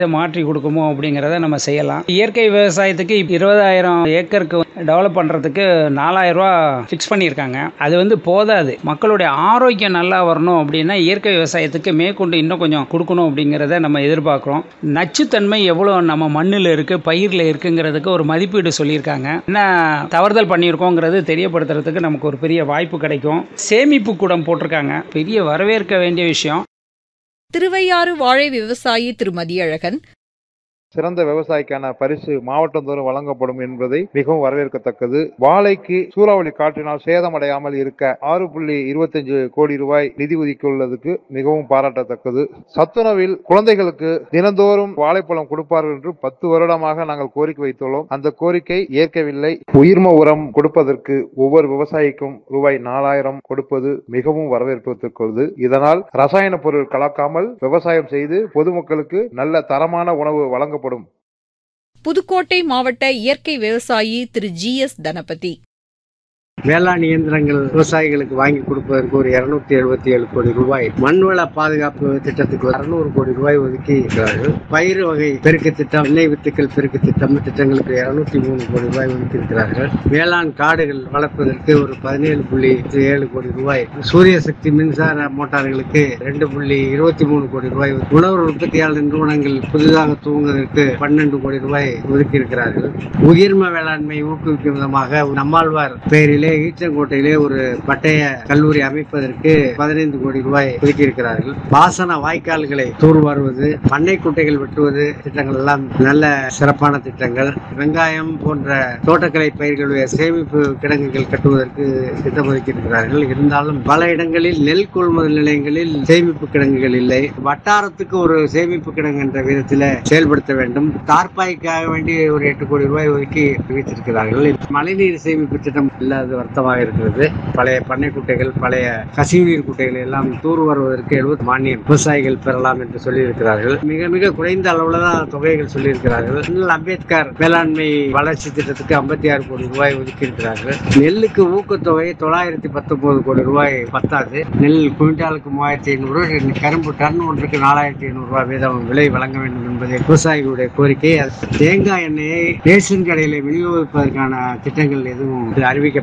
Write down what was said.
மாற்றி கொடுக்குமோ அப்படிங்கிறத நம்ம செய்யலாம் இயற்கை விவசாயத்துக்கு இருபதாயிரம் ஏக்கருக்கு டெவலப் பண்ணுறதுக்கு நாலாயிரம் ரூபா ஃபிக்ஸ் பண்ணியிருக்காங்க அது வந்து போதாது மக்களுடைய ஆரோக்கியம் நல்லா வரணும் அப்படின்னா இயற்கை விவசாயத்துக்கு மேற்கொண்டு இன்னும் கொஞ்சம் கொடுக்கணும் அப்படிங்கிறத நம்ம எதிர்பார்க்குறோம் நச்சுத்தன்மை எவ்வளோ நம்ம மண்ணில் இருக்குது பயிரில் இருக்குங்கிறதுக்கு ஒரு மதிப்பீடு சொல்லியிருக்காங்க என்ன தவறுதல் பண்ணியிருக்கோங்கிறது தெரியப்படுத்துறதுக்கு நமக்கு ஒரு பெரிய வாய்ப்பு கிடைக்கும் சேமிப்பு கூடம் போட்டிருக்காங்க பெரிய வரவேற்க வேண்டிய விஷயம் திருவையாறு வாழை விவசாயி திரு மதியழகன் சிறந்த விவசாயிக்கான பரிசு மாவட்டந்தோறும் வழங்கப்படும் என்பதை மிகவும் வரவேற்கத்தக்கது வாழைக்கு சூறாவளி காற்றினால் சேதமடையாமல் இருக்க ஆறு புள்ளி இருபத்தஞ்சு கோடி ரூபாய் நிதி ஒதுக்கியுள்ளதுக்கு மிகவும் பாராட்டத்தக்கது சத்துணவில் குழந்தைகளுக்கு தினந்தோறும் வாழைப்பழம் கொடுப்பார்கள் என்று பத்து வருடமாக நாங்கள் கோரிக்கை வைத்துள்ளோம் அந்த கோரிக்கை ஏற்கவில்லை உயிர்ம உரம் கொடுப்பதற்கு ஒவ்வொரு விவசாயிக்கும் ரூபாய் நாலாயிரம் கொடுப்பது மிகவும் வரவேற்பதற்குள்ளது இதனால் ரசாயன பொருள் கலக்காமல் விவசாயம் செய்து பொதுமக்களுக்கு நல்ல தரமான உணவு வழங்கப்படும் புதுக்கோட்டை மாவட்ட இயற்கை விவசாயி திரு ஜி எஸ் தனபதி வேளாண் இயந்திரங்கள் விவசாயிகளுக்கு வாங்கி கொடுப்பதற்கு ஒரு இருநூத்தி எழுபத்தி ஏழு கோடி ரூபாய் மண்வள பாதுகாப்பு திட்டத்துக்கு அறுநூறு கோடி ரூபாய் ஒதுக்கி இருக்கிறார்கள் பயிர் வகை பெருக்க திட்டம் எண்ணெய் வித்துக்கள் பெருக்க திட்டம் திட்டங்களுக்கு இருநூத்தி மூணு கோடி ரூபாய் ஒதுக்கி இருக்கிறார்கள் வேளாண் காடுகள் வளர்ப்பதற்கு ஒரு பதினேழு புள்ளி ஏழு கோடி ரூபாய் சூரிய சக்தி மின்சார மோட்டார்களுக்கு ரெண்டு புள்ளி இருபத்தி மூணு கோடி ரூபாய் உணவு உற்பத்தியாளர் நிறுவனங்கள் புதிதாக துவங்குவதற்கு பன்னெண்டு கோடி ரூபாய் ஒதுக்கி இருக்கிறார்கள் உயிர்ம வேளாண்மை ஊக்குவிக்கும் விதமாக நம்மாழ்வார் பெயரிலே ஈச்சங்கோட்டையிலே ஒரு பட்டய கல்லூரி அமைப்பதற்கு பதினைந்து கோடி ரூபாய் ஒதுக்கி இருக்கிறார்கள் பாசன வாய்க்கால்களை தூர்வாருவது பண்ணை குட்டைகள் வெட்டுவது திட்டங்கள் எல்லாம் நல்ல சிறப்பான திட்டங்கள் வெங்காயம் போன்ற தோட்டக்கலை பயிர்களுடைய சேமிப்பு கிடங்குகள் கட்டுவதற்கு திட்டம் ஒதுக்கி இருக்கிறார்கள் இருந்தாலும் பல இடங்களில் நெல் கொள்முதல் நிலையங்களில் சேமிப்பு கிடங்குகள் இல்லை வட்டாரத்துக்கு ஒரு சேமிப்பு கிடங்கு என்ற விதத்தில் செயல்படுத்த வேண்டும் தார்பாய்க்காக வேண்டி ஒரு எட்டு கோடி ரூபாய் ஒதுக்கி வைத்திருக்கிறார்கள் மழைநீர் சேமிப்பு திட்டம் இல்லாத வருத்தமாக இருக்கிறது பழைய பண்ணை குட்டைகள் பழைய கசிவுநீர் குட்டைகள் எல்லாம் தூர் வருவதற்கு எழுபது மானியம் விவசாயிகள் பெறலாம் என்று சொல்லியிருக்கிறார்கள் மிக மிக குறைந்த அளவுல தான் தொகைகள் சொல்லியிருக்கிறார்கள் இன்னும் அம்பேத்கர் வேளாண்மை வளர்ச்சி திட்டத்துக்கு ஐம்பத்தி ஆறு கோடி ரூபாய் ஒதுக்கி இருக்கிறார்கள் நெல்லுக்கு ஊக்கத்தொகை தொள்ளாயிரத்தி பத்தொன்பது கோடி ரூபாய் பத்தாது நெல் குவிண்டாலுக்கு மூவாயிரத்தி ஐநூறு கரும்பு டன் ஒன்றுக்கு நாலாயிரத்தி ஐநூறு ரூபாய் வீதம் விலை வழங்க வேண்டும் என்பது விவசாயிகளுடைய கோரிக்கை அது தேங்காய் எண்ணெயை ரேஷன் கடையில் விநியோகிப்பதற்கான திட்டங்கள் எதுவும் அறிவிக்க